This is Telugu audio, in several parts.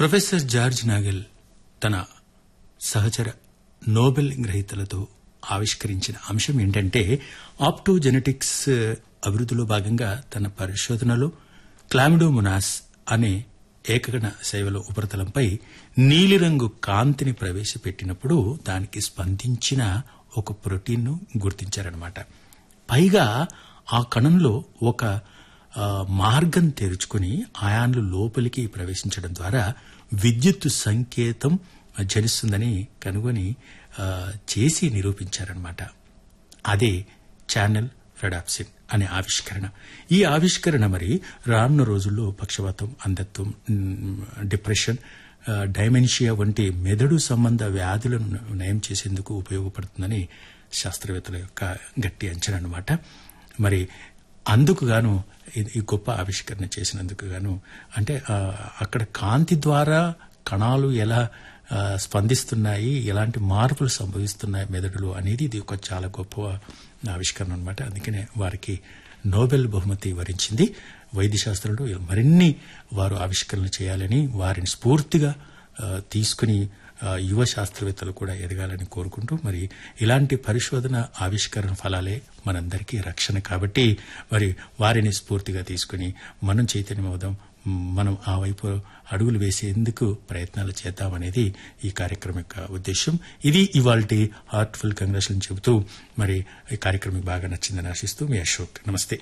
ప్రొఫెసర్ జార్జ్ నాగెల్ తన సహచర నోబెల్ గ్రహీతలతో ఆవిష్కరించిన అంశం ఏంటంటే ఆప్టోజెనెటిక్స్ అభివృద్ధిలో భాగంగా తన పరిశోధనలో క్లామిడోమునాస్ అనే ఏకగణ శైవల ఉపరితలంపై నీలిరంగు కాంతిని ప్రవేశపెట్టినప్పుడు దానికి స్పందించిన ఒక ప్రోటీన్ను గుర్తించారనమాట పైగా ఆ కణంలో ఒక ఆ, మార్గం తెరుచుకుని ఆయాన్లు లోపలికి ప్రవేశించడం ద్వారా విద్యుత్తు సంకేతం జనిస్తుందని కనుగొని ఆ, చేసి నిరూపించారనమాట అదే ఛానల్ రెడాప్సిన్ అనే ఆవిష్కరణ ఈ ఆవిష్కరణ మరి రానున్న రోజుల్లో పక్షవాతం అంధత్వం మ్, డిప్రెషన్ ఆ, డైమెన్షియా వంటి మెదడు సంబంధ వ్యాధులను నయం చేసేందుకు ఉపయోగపడుతుందని శాస్త్రవేత్తల యొక్క గట్టి అంచనా అన్నమాట మరి అందుకు గాను ఇది- ఈ గొప్ప ఆవిష్కరణ చేసినందుకు గాను అంటే ఆ, అక్కడ కాంతి ద్వారా కణాలు ఎలా ఆ, స్పందిస్తున్నాయి ఎలాంటి మార్పులు సంభవిస్తున్నాయి మెదడులో అనేది ఇది ఒక చాలా గొప్ప ఆవిష్కరణ అనమాట అందుకనే వారికి నోబెల్ బహుమతి వరించింది వైద్య శాస్త్రంలో మరిన్ని వారు ఆవిష్కరణలు చేయాలని వారిని స్ఫూర్తిగా ఆ, తీసుకుని ఆ, యువ శాస్త్రవేత్తలు కూడా ఎదగాలని కోరుకుంటూ మరి ఇలాంటి పరిశోధన ఆవిష్కరణ ఫలాలే మనందరికీ రక్షణ కాబట్టి మరి వారిని స్ఫూర్తిగా తీసుకుని మనం చైతన్యమవుదాం మ్, మనం ఆ వైపు అడుగులు వేసేందుకు ప్రయత్నాలు చేద్దామనేది ఈ కార్యక్రమం యొక్క ఉద్దేశం ఇది ఇవాళ హార్ట్ఫుల్ కంగ్రాచులేషన్ చెబుతూ మరి ఈ కార్యక్రమం బాగా నచ్చిందని ఆశిస్తూ మీ అశోక్ నమస్తే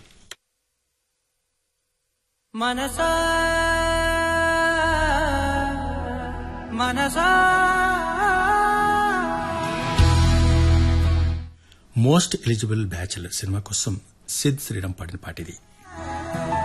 Manasa Manasa most eligible bachelor cinema కోసం సిద్ శ్రీరామ్ పాడిన పాటిది